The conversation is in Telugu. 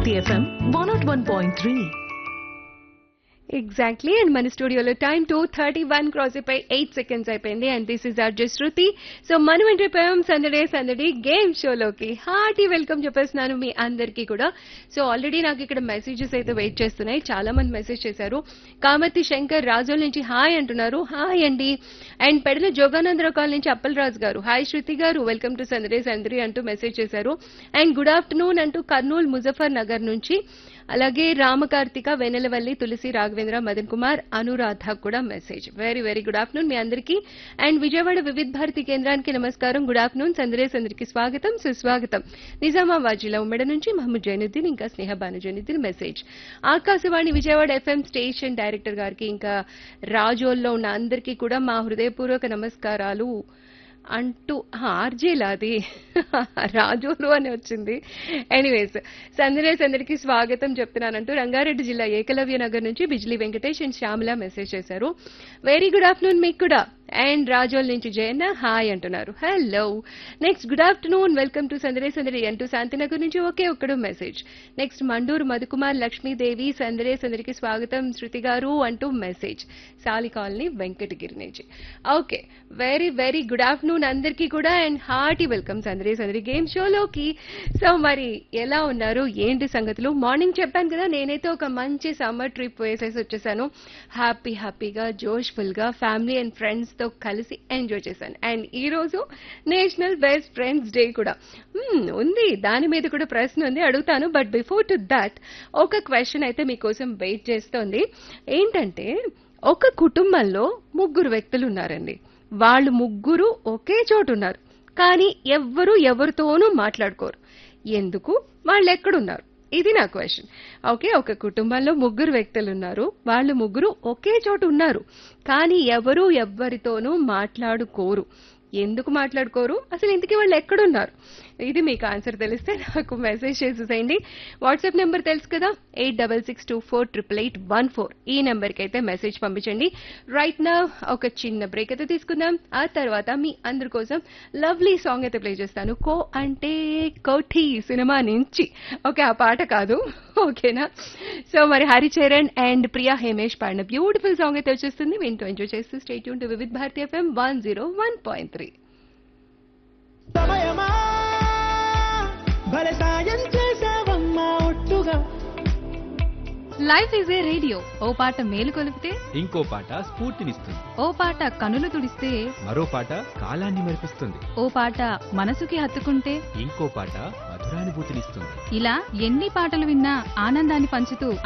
Bharti FM 101.3. ఎగ్జాక్ట్లీ అండ్ మన స్టూడియోలో time two thirty one cross అయిపోయి ఎయిట్ సెకండ్స్ అయిపోయింది and this is R just Sruthi so మనం ఎంట్రిపోయాం సందడే సందడి గేమ్ షోలోకి హార్టీ వెల్కమ్ చెప్పేస్తున్నాను మీ అందరికీ కూడా సో ఆల్రెడీ నాకు ఇక్కడ మెసేజెస్ అయితే వెయిట్ చేస్తున్నాయి చాలా మంది మెసేజ్ చేశారు కామతి శంకర్ రాజోల్ నుంచి హాయ్ అంటున్నారు హాయ్ అండి అండ్ పెడల జోగానందరావు కాల్ నుంచి అప్పలరాజు గారు హాయ్ శృతి గారు వెల్కమ్ టు సందడే సందడి అంటూ మెసేజ్ చేశారు అండ్ గుడ్ ఆఫ్టర్నూన్ అంటూ కర్నూలు ముజఫర్ నగర్ నుంచి అలాగే రామకార్తిక వెనెలవల్లి తులసి రాఘవేంద్ర మదన్ కుమార్ అనురాధ కూడా message very very good afternoon మీ అందరికీ అండ్ విజయవాడ వివిధ భారతి కేంద్రానికి నమస్కారం గుడ్ ఆఫ్టర్నూన్ సందరేస్ అందరికి స్వాగతం సుస్వాగతం నిజామాబాద్ జిల్లా ఉమ్మడి నుంచి మహమ్మద్ జైనుద్దీన్ ఇంకా Sneha Banu Zainuddin message Akashvani Vijayawada FM station director గారికి ఇంకా రాజోల్లో ఉన్న అందరికీ కూడా మా హృదయపూర్వక నమస్కారాలు అంటూ ఆర్జేలా అది రాజోలు అని వచ్చింది ఎనీవేస్ సందరేస్ అందరికి స్వాగతం చెప్తున్నానంటూ రంగారెడ్డి జిల్లా ఏకలవ్య నగర్ నుంచి బిజ్లీ వెంకటేష్ అండ్ శ్యామల మెసేజ్ చేశారు వెరీ గుడ్ ఆఫ్టర్నూన్ మీకు కూడా అండ్ రాజోల్ నుంచి జయన్న హాయ్ అంటున్నారు hello next good afternoon welcome to సందరే సందడి అంటూ శాంతినగర్ నుంచి ఒకే ఒక్కడు మెసేజ్ నెక్స్ట్ మండూరు మధుకుమార్ లక్ష్మీదేవి సందరే సందరికి స్వాగతం శృతి గారు అంటూ మెసేజ్ సాలి కాలనీ వెంకటగిరి నుంచి okay very very good afternoon అందరికీ కూడా అండ్ హార్టీ వెల్కమ్ సందరి సందరి గేమ్ షోలోకి సో మరి ఎలా ఉన్నారు ఏంటి సంగతులు మార్నింగ్ చెప్పాను కదా నేనైతే ఒక మంచి సమ్మర్ ట్రిప్ వేసేసి వచ్చేసాను హ్యాపీ హ్యాపీగా జోష్ఫుల్ గా ఫ్యామిలీ అండ్ ఫ్రెండ్స్ తో కలిసి ఎంజాయ్ చేశాను అండ్ ఈ రోజు నేషనల్ బెస్ట్ ఫ్రెండ్స్ డే కూడా Hmm, ఉంది దాని మీద కూడా ప్రశ్న ఉంది అడుగుతాను బట్ బిఫోర్ టు దట్ ఒక క్వశ్చన్ అయితే మీకోసం వెయిట్ చేస్తోంది ఏంటంటే ఒక కుటుంబంలో ముగ్గురు వ్యక్తులు ఉన్నారండి వాళ్ళు ముగ్గురు ఒకే చోటు ఉన్నారు కానీ ఎవ్వరు ఎవరితోనూ మాట్లాడుకోరు ఎందుకు వాళ్ళు ఎక్కడున్నారు ఇది నా క్వశ్చన్ ఓకే ఒక కుటుంబంలో ముగ్గురు వ్యక్తులు ఉన్నారు వాళ్ళు ముగ్గురు ఒకే చోటు ఉన్నారు కానీ ఎవరు ఎవ్వరితోనూ మాట్లాడుకోరు ఎందుకు మాట్లాడుకోరు అసలు ఇంతకీ వాళ్ళు ఎక్కడున్నారు ఇది మీకు ఆన్సర్ తెలిస్తే నాకు మెసేజ్ చేసేసేయండి వాట్సాప్ నెంబర్ తెలుసు కదా eight double six two four triple eight one four ఈ నెంబర్కి అయితే మెసేజ్ పంపించండి రైట్ నా ఒక చిన్న బ్రేక్ అయితే తీసుకుందాం ఆ తర్వాత మీ అందరి కోసం లవ్లీ సాంగ్ అయితే ప్లే చేస్తాను కో అంటే కోఠి సినిమా నుంచి ఓకే ఆ పాట కాదు ఓకేనా సో మరి హరిచరణ్ అండ్ ప్రియా హేమేష్ పాడిన బ్యూటిఫుల్ సాంగ్ అయితే వచ్చేస్తుంది వింటూ ఎంజాయ్ చేస్తూ స్టేట్ యూన్ to Vividh Bharati FM one zero one point three సమయమా భలే సాయం చేసావమ్మా ఒట్టుగా లైఫ్ ఈజ్ ఏ రేడియో ఓ పాట మేలు కొలిపితే ఇంకో పాట స్ఫూర్తినిస్తుంది ఓ పాట కనులు తుడిస్తే మరో పాట కాలాన్ని మరిపిస్తుంది ఓ పాట మనసుకి హత్తుకుంటే ఇంకో పాట మధురానుభూతినిస్తుంది ఇలా ఎన్ని పాటలు విన్నా ఆనందాన్ని పంచుతూ